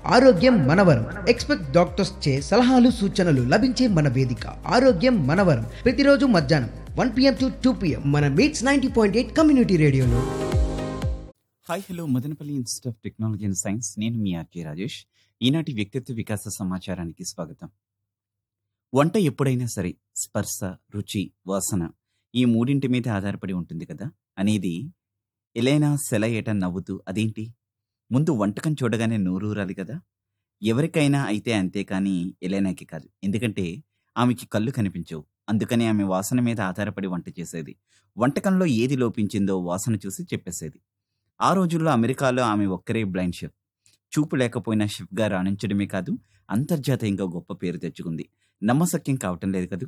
ఆరోగ్యం మనవరం expect doctors చే సలహాలు సూచనలు లభించే మన వేదిక ఆరోగ్యం మనవరం ప్రతిరోజు మధ్యాహ్నం one PM to two PM మన MITS ninety point eight community రేడియోలో hi hello Madanapalle institute of technology and science నేను మీ ఆర్కే రాజేష్ ఈనాటి వ్యక్తిత్వ వికాస సమాచారానికి స్వాగతం వంట ఎప్పుడైనా సరే స్పర్శ రుచి వాసన ఈ మూడింటి మీద ఆధారపడి ఉంటుంది కదా అనేది ఎలైనా సెలయేట నవ్వుతూ అదేంటి ముందు వంటకం చూడగానే నోరూరాలి కదా ఎవరికైనా అయితే అంతే కానీ ఎలైనాకి కాదు ఎందుకంటే ఆమెకి కళ్ళు కనిపించవు అందుకని ఆమె వాసన మీద ఆధారపడి వంట చేసేది వంటకంలో ఏది లోపించిందో వాసన చూసి చెప్పేసేది ఆ రోజుల్లో అమెరికాలో ఆమె ఒక్కరే బ్లైండ్ షెఫ్ చూపు లేకపోయినా షెఫ్గా రాణించడమే కాదు అంతర్జాతీయంగా గొప్ప పేరు తెచ్చుకుంది నమ్మశక్యం కావటం లేదు కదూ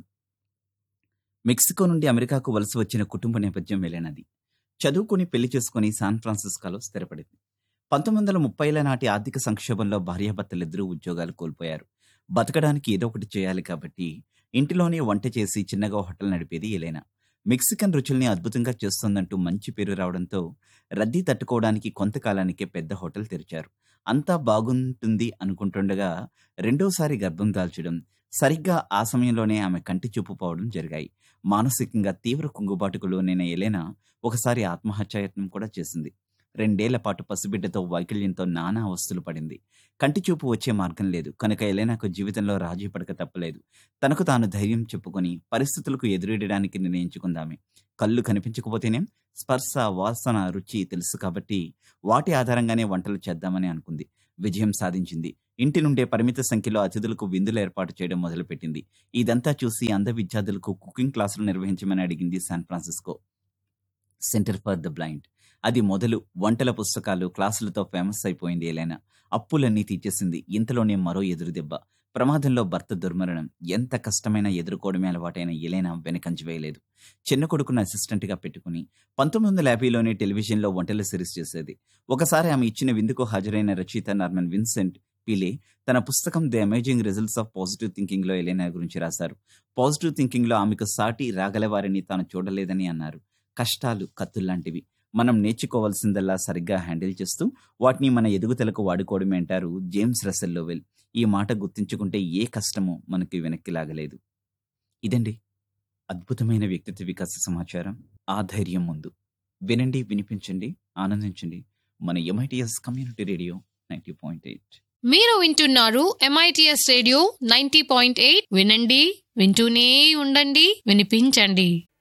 మెక్సికో నుండి అమెరికాకు వలస వచ్చిన కుటుంబ నేపథ్యం వెళ్ళినది చదువుకుని పెళ్లి చేసుకుని శాన్ ఫ్రాన్సిస్కోలో స్థిరపడింది పంతొమ్మిది వందల ముప్పైల నాటి ఆర్థిక సంక్షోభంలో భార్యాభర్తలిద్దరూ ఉద్యోగాలు కోల్పోయారు బతకడానికి ఏదో ఒకటి చేయాలి కాబట్టి ఇంటిలోనే వంట చేసి చిన్నగా హోటల్ నడిపేది ఎలైనా మెక్సికన్ రుచుల్ని అద్భుతంగా చేస్తోందంటూ మంచి పేరు రావడంతో రద్దీ తట్టుకోవడానికి కొంతకాలానికే పెద్ద హోటల్ తెరిచారు అంతా బాగుంటుంది అనుకుంటుండగా రెండోసారి గర్భం దాల్చడం సరిగ్గా ఆ సమయంలోనే ఆమె కంటి చూపు పోవడం జరిగాయి మానసికంగా తీవ్ర కుంగుబాటుకు లోనైన ఎలెనా ఒకసారి ఆత్మహత్యాయత్నం కూడా చేసింది రెండేళ్ల పాటు పసిబిడ్డతో వైకల్యంతో నానా అవస్థలు పడింది కంటి చూపు వచ్చే మార్గం లేదు కనుక ఎలెనాకు జీవితంలో రాజీ పడక తప్పలేదు తనకు తాను ధైర్యం చెప్పుకొని పరిస్థితులకు ఎదురెడడానికి నిర్ణయించుకుందామే కళ్ళు కనిపించకపోతేనేం స్పర్శ వాసన రుచి తెలుసు కాబట్టి వాటి ఆధారంగానే వంటలు చేద్దామని అనుకుంది విజయం సాధించింది ఇంటి నుండే పరిమిత సంఖ్యలో అతిథులకు విందులు ఏర్పాటు చేయడం మొదలుపెట్టింది ఇదంతా చూసి అంధ విద్యార్థులకు కుకింగ్ క్లాసులు నిర్వహించమని అడిగింది San Francisco centre for the blind అది మొదలు వంటల పుస్తకాలు క్లాసులతో ఫేమస్ అయిపోయింది ఏలైనా అప్పులన్నీ తీర్చేసింది ఇంతలోనే మరో ఎదురు దెబ్బ ప్రమాదంలో భర్త దుర్మరణం ఎంత కష్టమైనా ఎదుర్కోవడమే అలవాటైన ఎలైనా వెనకంజ వేయలేదు చిన్న కొడుకును అసిస్టెంట్గా పెట్టుకుని పంతొమ్మిది వందల యాభైలోనే టెలివిజన్లో వంటల సిరీస్ చేసేది ఒకసారి ఆమె ఇచ్చిన విందుకు హాజరైన రచయిత నార్మన్ విన్సెంట్ పీలే తన పుస్తకం the amazing results of positive thinking లో ఎలైనా గురించి రాశారు పాజిటివ్ థింకింగ్ లో ఆమెకు సాటి రాగలవారిని తాను చూడలేదని అన్నారు కష్టాలు కత్తుల్లాంటివి మనం నేర్చుకోవాల్సిందల్లా సరిగ్గా హ్యాండిల్ చేస్తూ వాటిని మన ఎదుగుదలకు వాడుకోవడమే అంటారు జేమ్స్ రసెల్ లోవెల్ ఈ మాట గుర్తుంచుకుంటే ఏ కష్టమో మనకి వెనక్కి లాగలేదు ఇదండి అద్భుతమైన వ్యక్తిత్వ వికాస సమాచారం ఆ ధైర్యం ముందు వినండి వినిపించండి ఆనందించండి మన MITS community radio ninety point eight మీరు వింటున్నారు MITS radio ninety point eight వినండి వింటూనే ఉండండి వినిపించండి